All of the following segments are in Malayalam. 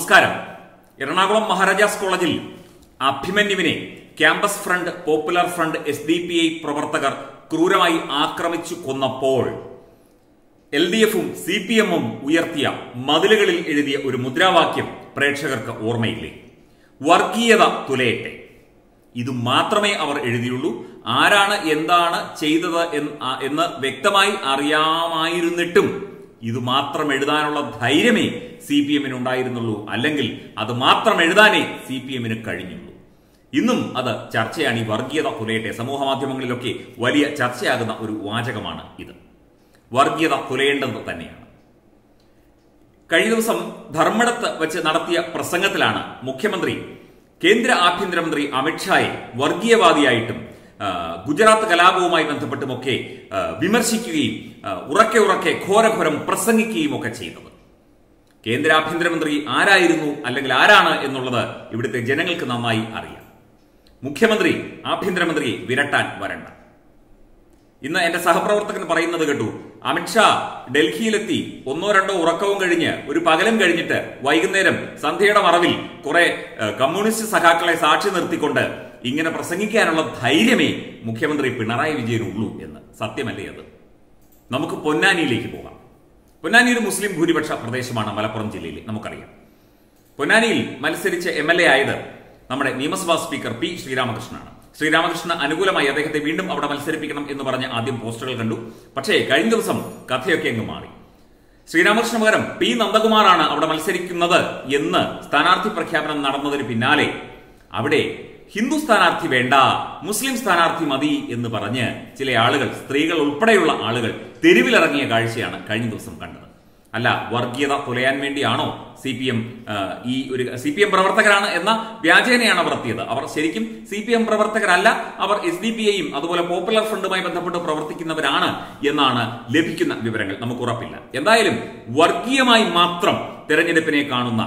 നമസ്കാരം എറണാകുളം മഹാരാജാസ് കോളേജിൽ അഭിമന്യുവിനെ campus front popular front S D P I പ്രവർത്തകർ ക്രൂരമായി ആക്രമിച്ചു കൊന്നപ്പോൾ എൽ ഡി എഫും സി പി എമ്മും ഉയർത്തിയ മതിലുകളിൽ എഴുതിയ ഒരു മുദ്രാവാക്യം പ്രേക്ഷകർക്ക് ഓർമ്മയില്ലേ വർഗീയത തുലയട്ടെ ഇത് മാത്രമേ അവർ എഴുതിയുള്ളൂ ആരാണ് എന്താണ് ചെയ്തത് എന്ന് ആ- എന്ന് വ്യക്തമായി അറിയാമായിരുന്നിട്ടും ഇത് മാത്രം എഴുതാനുള്ള ധൈര്യമേ സി പി എമ്മിന് ഉണ്ടായിരുന്നുള്ളൂ അല്ലെങ്കിൽ അത് മാത്രം എഴുതാനേ സി പി എമ്മിന് കഴിഞ്ഞുള്ളൂ ഇന്നും അത് ചർച്ചയാണ് ഈ വർഗീയത തുലയട്ടെ സമൂഹ മാധ്യമങ്ങളിലൊക്കെ വലിയ ചർച്ചയാകുന്ന ഒരു വാചകമാണ് ഇത് വർഗീയത തുലയേണ്ടത് തന്നെയാണ് കഴിഞ്ഞ ദിവസം ധർമ്മടത്ത് വെച്ച് നടത്തിയ പ്രസംഗത്തിലാണ് മുഖ്യമന്ത്രി കേന്ദ്ര ആഭ്യന്തരമന്ത്രി അമിത്ഷായെ വർഗീയവാദിയായിട്ടും ആ, ഗുജറാത്ത് കലാപവുമായി ബന്ധപ്പെട്ടുമൊക്കെ ആ, വിമർശിക്കുകയും ആ, ഉറക്കെ ഉറക്കെ ഘോരഘോരം പ്രസംഗിക്കുകയും ഒക്കെ ചെയ്തത് കേന്ദ്ര ആഭ്യന്തരമന്ത്രി ആരായിരുന്നു അല്ലെങ്കിൽ ആരാണ് എന്നുള്ളത് ഇവിടുത്തെ ജനങ്ങൾക്ക് നന്നായി അറിയാം മുഖ്യമന്ത്രി ആഭ്യന്തരമന്ത്രിയെ വിരട്ടാൻ വരണ്ട ഇന്ന് എന്റെ സഹപ്രവർത്തകൻ പറയുന്നത് കേട്ടു അമിത്ഷാ ഡൽഹിയിലെത്തി ഒന്നോ രണ്ടോ ഉറക്കവും കഴിഞ്ഞ് ഒരു പകലും കഴിഞ്ഞിട്ട് വൈകുന്നേരം സന്ധ്യയുടെ മറവിൽ കുറെ ഏഹ്, കമ്മ്യൂണിസ്റ്റ് സഖാക്കളെ സാക്ഷി നിർത്തിക്കൊണ്ട് ഇങ്ങനെ പ്രസംഗിക്കാനുള്ള ധൈര്യമേ മുഖ്യമന്ത്രി പിണറായി വിജയനുള്ളൂ എന്ന് സത്യമല്ലേ അത് നമുക്ക് പൊന്നാനിയിലേക്ക് പോകാം പൊന്നാനി ഒരു മുസ്ലിം ഭൂരിപക്ഷ പ്രദേശമാണ് മലപ്പുറം ജില്ലയിൽ നമുക്കറിയാം പൊന്നാനിയിൽ മത്സരിച്ച എം എൽ എ ആയത് നമ്മുടെ നിയമസഭാ സ്പീക്കർ പി ശ്രീരാമകൃഷ്ണനാണ് ശ്രീരാമകൃഷ്ണന് അനുകൂലമായി അദ്ദേഹത്തെ വീണ്ടും അവിടെ മത്സരിപ്പിക്കണം എന്ന് പറഞ്ഞ് ആദ്യം പോസ്റ്ററുകൾ കണ്ടു പക്ഷേ കഴിഞ്ഞ ദിവസം കഥയൊക്കെ അങ്ങ് മാറി ശ്രീരാമകൃഷ്ണ പകരം പി നന്ദകുമാറാണ് അവിടെ മത്സരിക്കുന്നത് എന്ന് സ്ഥാനാർത്ഥി പ്രഖ്യാപനം നടന്നതിന് പിന്നാലെ അവിടെ ഹിന്ദു സ്ഥാനാർത്ഥി വേണ്ട മുസ്ലിം സ്ഥാനാർത്ഥി മതി എന്ന് പറഞ്ഞ് ചില ആളുകൾ സ്ത്രീകൾ ഉൾപ്പെടെയുള്ള ആളുകൾ തെരുവിലിറങ്ങിയ കാഴ്ചയാണ് കഴിഞ്ഞ ദിവസം കണ്ടത് അല്ല വർഗീയത തുലയാൻ വേണ്ടിയാണോ സി പി എം ഈ ഒരു സി പി എം പ്രവർത്തകരാണ് എന്ന വ്യാജേനയാണ് അവർ എത്തിയത് അവർ ശരിക്കും സി പി എം പ്രവർത്തകരല്ല അവർ എസ് ഡി പി ഐയും അതുപോലെ പോപ്പുലർ ഫ്രണ്ടുമായി ബന്ധപ്പെട്ട് പ്രവർത്തിക്കുന്നവരാണ് എന്നാണ് ലഭിക്കുന്ന വിവരങ്ങൾ നമുക്ക് ഉറപ്പില്ല എന്തായാലും വർഗീയമായി മാത്രം തെരഞ്ഞെടുപ്പിനെ കാണുന്ന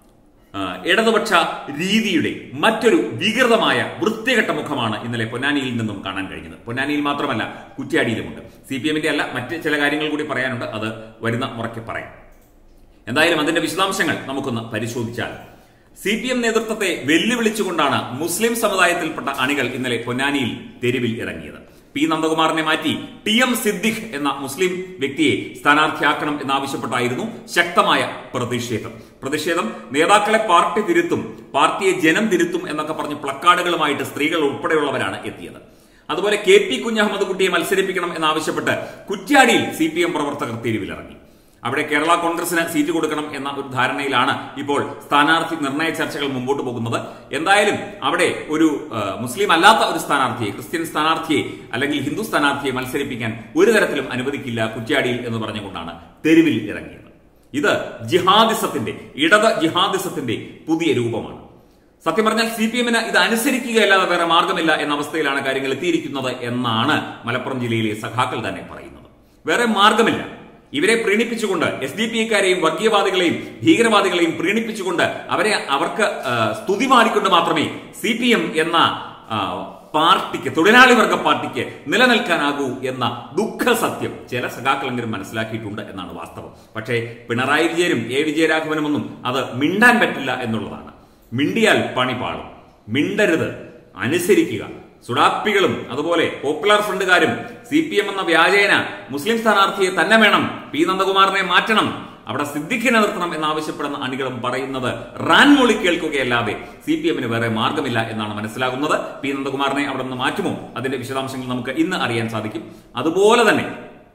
ആ, ഇടതുപക്ഷ രീതിയുടെ മറ്റൊരു വികൃതമായ വൃത്തികെട്ട മുഖമാണ് ഇന്നലെ പൊന്നാനിയിൽ നിന്നും കാണാൻ കഴിഞ്ഞത് പൊന്നാനിയിൽ മാത്രമല്ല കുറ്റ്യാടിയിലുമുണ്ട് സി പി എമ്മിന്റെ അല്ല മറ്റ് ചില കാര്യങ്ങൾ കൂടി പറയാനുണ്ട് അത് വരുന്ന മുറയ്ക്ക് പറയാം എന്തായാലും അതിന്റെ വിശദാംശങ്ങൾ നമുക്കൊന്ന് പരിശോധിച്ചാൽ സി പി എം നേതൃത്വത്തെ വെല്ലുവിളിച്ചുകൊണ്ടാണ് മുസ്ലിം സമുദായത്തിൽപ്പെട്ട അണികൾ ഇന്നലെ പൊന്നാനിയിൽ തെരുവിൽ ഇറങ്ങിയത് പി നന്ദകുമാറിനെ മാറ്റി ടി എം സിദ്ദിഖ് എന്ന മുസ്ലിം വ്യക്തിയെ സ്ഥാനാർത്ഥിയാക്കണം എന്നാവശ്യപ്പെട്ടായിരുന്നു ശക്തമായ പ്രതിഷേധം പ്രതിഷേധം നേതാക്കളെ പാർട്ടി തിരുത്തും പാർട്ടിയെ ജനം തിരുത്തും എന്നൊക്കെ പറഞ്ഞ് പ്ലക്കാർഡുകളുമായിട്ട് സ്ത്രീകൾ ഉൾപ്പെടെയുള്ളവരാണ് എത്തിയത് അതുപോലെ കെ പി കുഞ്ഞഹമ്മദ് കുട്ടിയെ മത്സരിപ്പിക്കണം എന്നാവശ്യപ്പെട്ട് കുറ്റ്യാടിയിൽ സി പി എം പ്രവർത്തകർ തെരുവിലിറങ്ങി അവിടെ കേരള കോൺഗ്രസിന് സീറ്റ് കൊടുക്കണം എന്ന ഒരു ധാരണയിലാണ് ഇപ്പോൾ സ്ഥാനാർത്ഥി നിർണയ ചർച്ചകൾ മുമ്പോട്ട് പോകുന്നത് എന്തായാലും അവിടെ ഒരു ആ, മുസ്ലിം അല്ലാത്ത ഒരു സ്ഥാനാർത്ഥിയെ ക്രിസ്ത്യൻ സ്ഥാനാർത്ഥിയെ അല്ലെങ്കിൽ ഹിന്ദു സ്ഥാനാർത്ഥിയെ മത്സരിപ്പിക്കാൻ ഒരു തരത്തിലും അനുവദിക്കില്ല കുറ്റ്യാടിയിൽ എന്ന് പറഞ്ഞുകൊണ്ടാണ് തെരുവിൽ ഇറങ്ങിയത് ഇത് ജിഹാദിസത്തിന്റെ ഇടത് ജിഹാദിസത്തിന്റെ പുതിയ രൂപമാണ് സത്യം പറഞ്ഞാൽ സി പി എമ്മിന് ഇത് അനുസരിക്കുകയല്ലാതെ വേറെ മാർഗമില്ല എന്ന അവസ്ഥയിലാണ് കാര്യങ്ങൾ എത്തിയിരിക്കുന്നത് എന്നാണ് മലപ്പുറം ജില്ലയിലെ സഖാക്കൾ തന്നെ പറയുന്നത് വേറെ മാർഗമില്ല ഇവരെ പ്രീണിപ്പിച്ചുകൊണ്ട് എസ് ഡി പി ഐക്കാരെയും വർഗീയവാദികളെയും ഭീകരവാദികളെയും പ്രീണിപ്പിച്ചുകൊണ്ട് അവരെ അവർക്ക് ആ, സ്തുതി മാറിക്കൊണ്ട് മാത്രമേ സി പി എം എന്ന ആ, പാർട്ടിക്ക് തൊഴിലാളി വർഗ പാർട്ടിക്ക് നിലനിൽക്കാനാകൂ എന്ന ദുഃഖ സത്യം ചില സഖാക്കളെങ്കിലും മനസ്സിലാക്കിയിട്ടുണ്ട് എന്നാണ് വാസ്തവം പക്ഷേ പിണറായി വിജയനും എ വിജയരാഘവനുമൊന്നും അത് മിണ്ടാൻ പറ്റില്ല എന്നുള്ളതാണ് മിണ്ടിയാൽ പണി പാളും മിണ്ടരുത് അനുസരിക്കുക സുഡാപ്പികളും അതുപോലെ പോപ്പുലർ ഫ്രണ്ടുകാരും സി പി എം എന്ന വ്യാജേന മുസ്ലിം സ്ഥാനാർത്ഥിയെ തന്നെ വേണം പി നന്ദകുമാറിനെ മാറ്റണം അവിടെ സിദ്ദിഖിനെ നിർത്തണം എന്നാവശ്യപ്പെടുന്ന അണികളും പറയുന്നത് റാൻ മൊഴി കേൾക്കുകയല്ലാതെ സി പി എമ്മിന് വേറെ മാർഗമില്ല എന്നാണ് മനസ്സിലാകുന്നത് പി നന്ദകുമാറിനെ അവിടെ നിന്ന് മാറ്റുമോ അതിന്റെ വിശദാംശങ്ങൾ നമുക്ക് ഇന്ന് അറിയാൻ സാധിക്കും അതുപോലെ തന്നെ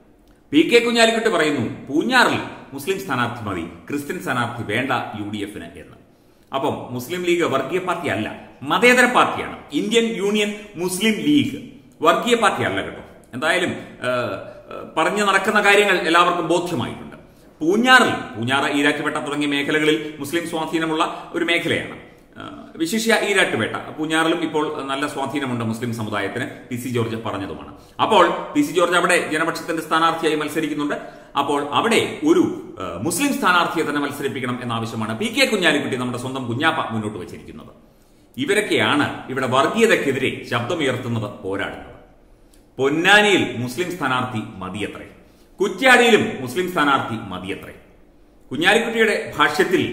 പി കെ കുഞ്ഞാലിക്കുട്ടി പറയുന്നു പൂഞ്ഞാറിൽ മുസ്ലിം സ്ഥാനാർത്ഥി മതി ക്രിസ്ത്യൻ സ്ഥാനാർത്ഥി വേണ്ട യു ഡി എഫിന് എന്ന് അപ്പം മുസ്ലിം ലീഗ് വർഗീയ പാർട്ടി അല്ല മതേതര പാർട്ടിയാണ് ഇന്ത്യൻ യൂണിയൻ മുസ്ലിം ലീഗ് വർഗീയ പാർട്ടി അല്ല കേട്ടോ എന്തായാലും ആ, ആ, പറഞ്ഞു നടക്കുന്ന കാര്യങ്ങൾ എല്ലാവർക്കും ബോധ്യമായിട്ടുണ്ട് പൂഞ്ഞാറിൽ പൂഞ്ഞാറ് ഈരാറ്റുപേട്ട തുടങ്ങിയ മേഖലകളിൽ മുസ്ലിം സ്വാധീനമുള്ള ഒരു മേഖലയാണ് ആ, വിശിഷ്യ ഈരാട്ടുപേട്ട പൂഞ്ഞാറിലും ഇപ്പോൾ നല്ല സ്വാധീനമുണ്ട് മുസ്ലിം സമുദായത്തിന് പി സി ജോർജ് പറഞ്ഞതുമാണ് അപ്പോൾ പി സി ജോർജ് അവിടെ ജനപക്ഷത്തിന്റെ സ്ഥാനാർത്ഥിയായി മത്സരിക്കുന്നുണ്ട് അപ്പോൾ അവിടെ ഒരു ആ, മുസ്ലിം സ്ഥാനാർത്ഥിയെ തന്നെ മത്സരിപ്പിക്കണം എന്ന ആവശ്യമാണ് പി കെ കുഞ്ഞാലിക്കുട്ടി നമ്മുടെ സ്വന്തം കുഞ്ഞാപ്പ മുന്നോട്ട് വെച്ചിരിക്കുന്നത് ഇവരൊക്കെയാണ് ഇവിടെ വർഗീയതയ്ക്കെതിരെ ശബ്ദമുയർത്തുന്നത് പോരാടുന്നത് പൊന്നാനിയിൽ മുസ്ലിം സ്ഥാനാർത്ഥി മതിയത്രേ കുറ്റ്യാടിയിലും മുസ്ലിം സ്ഥാനാർത്ഥി മതിയത്രേ കുഞ്ഞാലിക്കുട്ടിയുടെ ഭാഷ്യത്തിൽ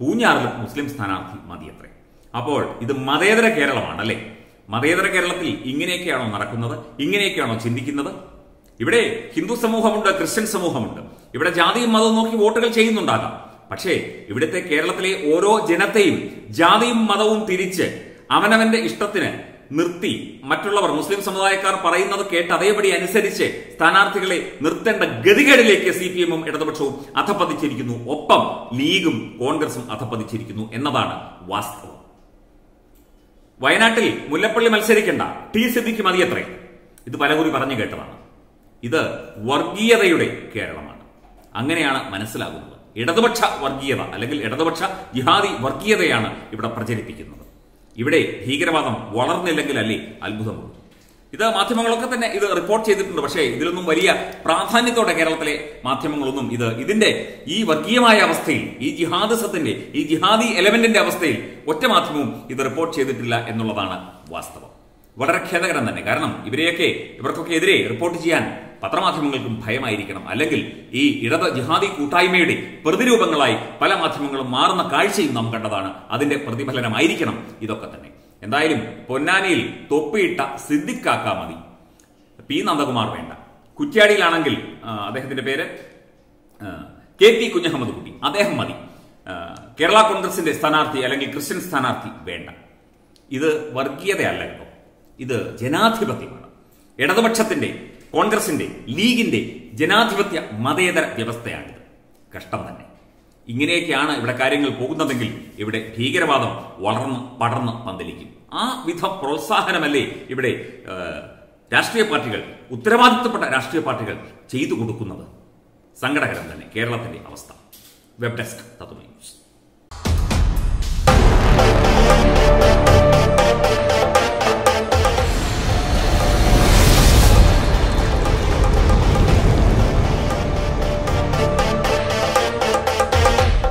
പൂഞ്ഞാറിലും മുസ്ലിം സ്ഥാനാർത്ഥി മതിയത്രേ അപ്പോൾ ഇത് മതേതര കേരളമാണ് അല്ലേ മതേതര കേരളത്തിൽ ഇങ്ങനെയൊക്കെയാണോ നടക്കുന്നത് ഇങ്ങനെയൊക്കെയാണോ ചിന്തിക്കുന്നത് ഇവിടെ ഹിന്ദു സമൂഹമുണ്ട് ക്രിസ്ത്യൻ സമൂഹമുണ്ട് ഇവിടെ ജാതിയും മതവും നോക്കി വോട്ടുകൾ ചെയ്യുന്നുണ്ടാകാം പക്ഷേ ഇവിടുത്തെ കേരളത്തിലെ ഓരോ ജനത്തെയും ജാതിയും മതവും തിരിച്ച് അവനവന്റെ ഇഷ്ടത്തിന് നിർത്തി മറ്റുള്ളവർ മുസ്ലിം സമുദായക്കാർ പറയുന്നത് കേട്ട് അതേപടി അനുസരിച്ച് സ്ഥാനാർത്ഥികളെ നിർത്തേണ്ട ഗതികേടിലേക്ക് സി പി എമ്മും ഇടതുപക്ഷവും അധപ്പതിച്ചിരിക്കുന്നു ഒപ്പം ലീഗും കോൺഗ്രസും അധപ്പതിച്ചിരിക്കുന്നു എന്നതാണ് വാസ്തവം വയനാട്ടിൽ മുല്ലപ്പള്ളി മത്സരിക്കേണ്ട ടി സിദ്ദിഖ് മതിയത്രേ ഇത് പലകുറി പറഞ്ഞു കേട്ടതാണ് ഇത് വർഗീയതയുടെ കേരളമാണ് അങ്ങനെയാണ് മനസ്സിലാകുന്നത് ഇടതുപക്ഷ വർഗീയത അല്ലെങ്കിൽ ഇടതുപക്ഷ ജിഹാദി വർഗീയതയാണ് ഇവിടെ പ്രചരിപ്പിക്കുന്നത് ഇവിടെ ഭീകരവാദം വളർന്നില്ലെങ്കിൽ അല്ലേ അത്ഭുതമുള്ളൂ ഇത് മാധ്യമങ്ങളൊക്കെ തന്നെ ഇത് റിപ്പോർട്ട് ചെയ്തിട്ടുണ്ട് പക്ഷേ ഇതിലൊന്നും വലിയ പ്രാധാന്യത്തോടെ കേരളത്തിലെ മാധ്യമങ്ങളൊന്നും ഇത് ഇതിന്റെ ഈ വർഗീയമായ അവസ്ഥയിൽ ഈ ജിഹാദിസത്തിന്റെ ഈ ജിഹാദി എലമെന്റിന്റെ അവസ്ഥയിൽ ഒറ്റ മാധ്യമവും ഇത് റിപ്പോർട്ട് ചെയ്തിട്ടില്ല എന്നുള്ളതാണ് വാസ്തവം വളരെ ഖേദകരം തന്നെ കാരണം ഇവരെയൊക്കെ ഇവർക്കൊക്കെ എതിരെ റിപ്പോർട്ട് ചെയ്യാൻ പത്രമാധ്യമങ്ങൾക്കും ഭയമായിരിക്കണം അല്ലെങ്കിൽ ഈ ഇടത് ജിഹാദി കൂട്ടായ്മയുടെ പ്രതിരൂപങ്ങളായി പല മാധ്യമങ്ങളും മാറുന്ന കാഴ്ചയും നാം കണ്ടതാണ് അതിന്റെ പ്രതിഫലനമായിരിക്കണം ഇതൊക്കെ തന്നെ എന്തായാലും പൊന്നാനിയിൽ തൊപ്പിയിട്ട സിദ്ദിഖാക്ക മതി പി നന്ദകുമാർ വേണ്ട കുറ്റ്യാടിയിലാണെങ്കിൽ ആ, അദ്ദേഹത്തിന്റെ പേര് ആ, കെ പി കുഞ്ഞഹമ്മദ് കുട്ടി അദ്ദേഹം മതി ആ, കേരള കോൺഗ്രസിന്റെ സ്ഥാനാർത്ഥി അല്ലെങ്കിൽ ക്രിസ്ത്യൻ സ്ഥാനാർത്ഥി വേണ്ട ഇത് വർഗീയതയല്ല കേട്ടോ ഇത് ജനാധിപത്യമാണ് ഇടതുപക്ഷത്തിന്റെ കോൺഗ്രസിന്റെ ലീഗിന്റെ ജനാധിപത്യ മതേതര വ്യവസ്ഥയാണിത് കഷ്ടം തന്നെ ഇങ്ങനെയൊക്കെയാണ് ഇവിടെ കാര്യങ്ങൾ പോകുന്നതെങ്കിൽ ഇവിടെ ഭീകരവാദം വളർന്ന് പടർന്ന് പന്തലിക്കും ആ വിധം പ്രോത്സാഹനമല്ലേ ഇവിടെ ആ, രാഷ്ട്രീയ പാർട്ടികൾ ഉത്തരവാദിത്തപ്പെട്ട രാഷ്ട്രീയ പാർട്ടികൾ ചെയ്തു കൊടുക്കുന്നത് സങ്കടകരം തന്നെ കേരളത്തിന്റെ അവസ്ഥ വെബ് ഡെസ്ക് തത്വമേ ന്യൂസ്